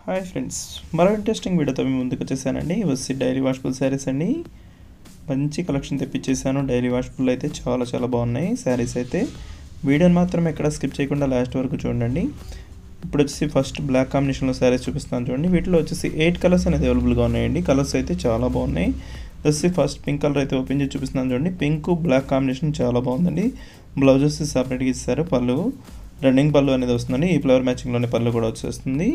Hi friends మరో interesting వీడియోతో మీ ముందుకు వచ్చేసానండి వచ్చి డైలీ వాష్బుల్ శారీస్ అండి మంచి కలెక్షన్ తెప్పించేసాను డైలీ వాష్బుల్ అయితే చాలా చాలా బాగున్నాయి శారీస్ అయితే వీడియోని మాత్రం ఎక్కడ స్కిప్ చేయకుండా లాస్ట్ వరకు చూడండి ఇప్పుడు వచ్చేసి ఫస్ట్ బ్లాక్ కాంబినేషన్లో శారీస్ చూపిస్తాను చూడండి వీటిలో వచ్చేసి ఎయిట్ కలర్స్ అనేది అవైలబుల్గా ఉన్నాయండి కలర్స్ అయితే చాలా బాగున్నాయి వచ్చేసి ఫస్ట్ పింక్ కలర్ అయితే ఓపెన్ చేసి చూపిస్తున్నాను చూడండి పింక్ బ్లాక్ కాంబినేషన్ చాలా బాగుందండి బ్లౌజ్ వచ్చి సపరేట్గా ఇస్తారు పళ్ళు రన్నింగ్ పళ్ళు అనేది వస్తుందండి ఈ ఫ్లవర్ మ్యాచింగ్లోనే పళ్ళు కూడా వచ్చేస్తుంది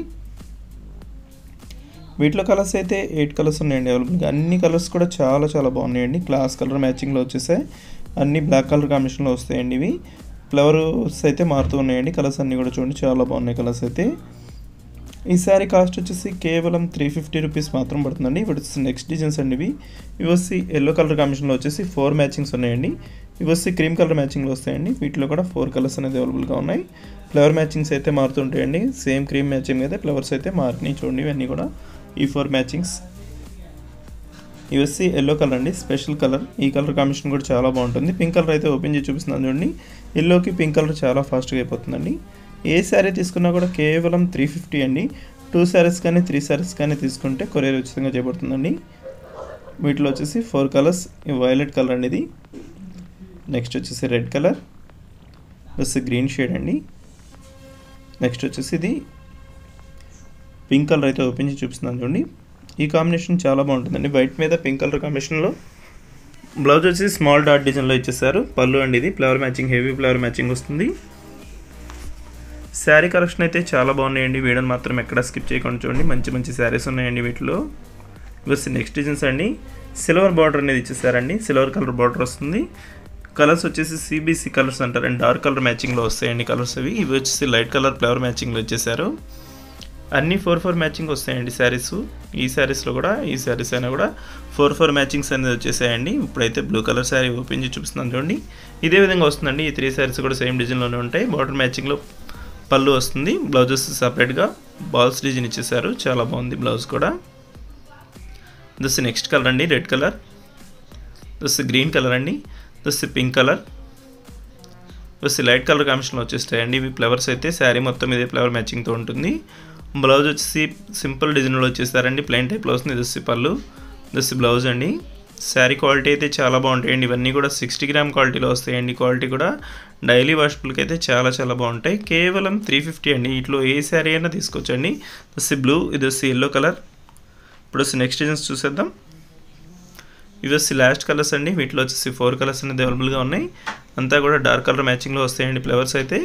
వీటిలో కలర్స్ అయితే ఎయిట్ కలర్స్ ఉన్నాయండి అవైలబుల్గా అన్ని కలర్స్ కూడా చాలా చాలా బాగున్నాయండి క్లాస్ కలర్ మ్యాచింగ్లో వచ్చేసాయి అన్ని బ్లాక్ కలర్ కాంబినేషన్లో వస్తాయండి ఇవి ఫ్లవర్స్ అయితే మారుతూ ఉన్నాయండి కలర్స్ అన్నీ కూడా చూడండి చాలా బాగున్నాయి కలర్స్ అయితే ఈ శారీ కాస్ట్ వచ్చేసి కేవలం త్రీ ఫిఫ్టీ రూపీస్ మాత్రం పడుతుందండి ఇవి వచ్చేసి నెక్స్ట్ డిజైన్స్ అండి ఇవి ఇవి వచ్చి ఎల్లో కలర్ కాంబినేషన్లో వచ్చేసి ఫోర్ మ్యాచింగ్స్ ఉన్నాయండి ఇవి వచ్చి క్రీమ్ కలర్ మ్యాచింగ్లో వస్తాయండి వీటిలో కూడా ఫోర్ కలర్స్ అనేది అవైలబుల్గా ఉన్నాయి ఫ్లవర్ మ్యాచింగ్స్ అయితే మారుతుంటాయండి సేమ్ క్రీమ్ మ్యాచింగ్ అయితే ఫ్లవర్స్ అయితే మారినాయి చూడండి ఇవన్నీ కూడా ఈ ఫోర్ మ్యాచింగ్స్ ఇవి వచ్చి ఎల్లో కలర్ అండి స్పెషల్ కలర్ ఈ కలర్ కాంబినేషన్ కూడా చాలా బాగుంటుంది పింక్ కలర్ అయితే ఓపెన్ చేసి చూపిస్తున్నాను చూడండి ఎల్లోకి పింక్ కలర్ చాలా ఫాస్ట్గా అయిపోతుందండి ఏ శారీ తీసుకున్నా కూడా కేవలం త్రీ ఫిఫ్టీ అండి టూ శారీస్ కానీ త్రీ శారీస్ కానీ తీసుకుంటే కొరియర్ ఉచితంగా చేయబడుతుందండి వీటిలో వచ్చేసి ఫోర్ కలర్స్ వైలెట్ కలర్ అండి ఇది నెక్స్ట్ వచ్చేసి red colour plus green shade అండి నెక్స్ట్ వచ్చేసి ఇది పింక్ కలర్ అయితే ఓపెన్ చేసి చూపిస్తున్నాను చూడండి ఈ కాంబినేషన్ చాలా బాగుంటుందండి వైట్ మీద పింక్ కలర్ కాంబినేషన్లో బ్లౌజ్ వచ్చి స్మాల్ డాట్ డిజైన్లో ఇచ్చేసారు పళ్ళు అండి ఇది flower matching heavy flower matching వస్తుంది శారీ కలెక్షన్ అయితే చాలా బాగున్నాయండి వీడియోని మాత్రం ఎక్కడ స్కిప్ చేయకుండా చూడండి మంచి మంచి శారీస్ ఉన్నాయండి వీటిలో ఇవచ్చి నెక్స్ట్ డిజైన్స్ అండి సిల్వర్ బార్డర్ అనేది ఇచ్చేసారండి సిల్వర్ కలర్ బార్డర్ వస్తుంది కలర్స్ వచ్చేసి సిబిసి కలర్స్ అంటారండి డార్క్ కలర్ మ్యాచింగ్లో వస్తాయండి కలర్స్ అవి ఇవి వచ్చేసి లైట్ కలర్ ఫ్లవర్ మ్యాచింగ్లో వచ్చేసారు అన్ని ఫోర్ ఫోర్ మ్యాచింగ్ వస్తాయండి శారీస్ ఈ శారీస్లో కూడా ఈ శారీస్ అయినా కూడా ఫోర్ ఫోర్ మ్యాచింగ్స్ అనేది వచ్చేసాయండి ఇప్పుడైతే బ్లూ కలర్ శారీ ఓపెన్ చేసి చూపిస్తున్నాను చూడండి ఇదే విధంగా వస్తుందండి ఈ త్రీ శారీస్ కూడా సేమ్ డిజైన్లోనే ఉంటాయి బార్డర్ మ్యాచింగ్లో పళ్ళు వస్తుంది బ్లౌజెస్ సపరేట్గా బాల్స్ డిజైన్ ఇచ్చేసారు చాలా బాగుంది బ్లౌజ్ కూడా దస్ నెక్స్ట్ కలర్ అండి రెడ్ కలర్ దస్ గ్రీన్ కలర్ అండి దస్ పింక్ కలర్ దస్ లైట్ కలర్ కాంబినేషన్లో వచ్చేస్తాయండి ఇవి ఫ్లవర్స్ అయితే శారీ మొత్తం ఇదే ఫ్లవర్ మ్యాచింగ్తో ఉంటుంది బ్లౌజ్ వచ్చేసి సింపుల్ డిజైన్లో వచ్చేసారండి ప్లెయిన్ టైప్లో వస్తుంది దస్సి పళ్ళు దస్సి బ్లౌజ్ అండి శారీ క్వాలిటీ అయితే చాలా బాగుంటాయండి ఇవన్నీ కూడా సిక్స్టీ గ్రామ్ క్వాలిటీలో వస్తాయండి క్వాలిటీ కూడా డైలీ వాషబుల్కి అయితే చాలా చాలా బాగుంటాయి కేవలం త్రీ ఫిఫ్టీ అండి వీటిలో ఏ శారీ అయినా తీసుకోవచ్చండి దస్సి బ్లూ ఇది వచ్చి ఎల్లో కలర్ ఇప్పుడు వచ్చి నెక్స్ట్ డిజైన్స్ చూసేద్దాం ఇవి వచ్చి లాస్ట్ కలర్స్ అండి వీటిలో వచ్చేసి ఫోర్ కలర్స్ అనేది అవైలబుల్గా ఉన్నాయి అంతా కూడా డార్క్ కలర్ మ్యాచింగ్లో వస్తాయండి ఫ్లవర్స్ అయితే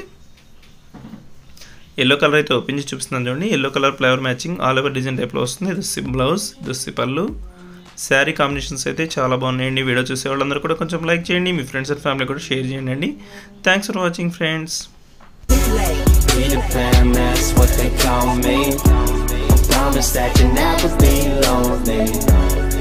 ఎల్లో కలర్ అయితే ఓపెన్ చేసి చూపిస్తున్నాను చూడండి yellow colour flower matching all over design టైప్లో వస్తుంది ఇది బ్లౌజ్ ఇది పళ్ళు శారీ కాంబినేషన్స్ అయితే చాలా బాగున్నాయండి వీడియో చూసే వాళ్ళందరూ కూడా కొంచెం లైక్ చేయండి మీ ఫ్రెండ్స్ అండ్ ఫ్యామిలీ కూడా షేర్ చేయండి అండి thanks for watching friends Peter Pan, that's what they call me. I promise that you'll never be lonely.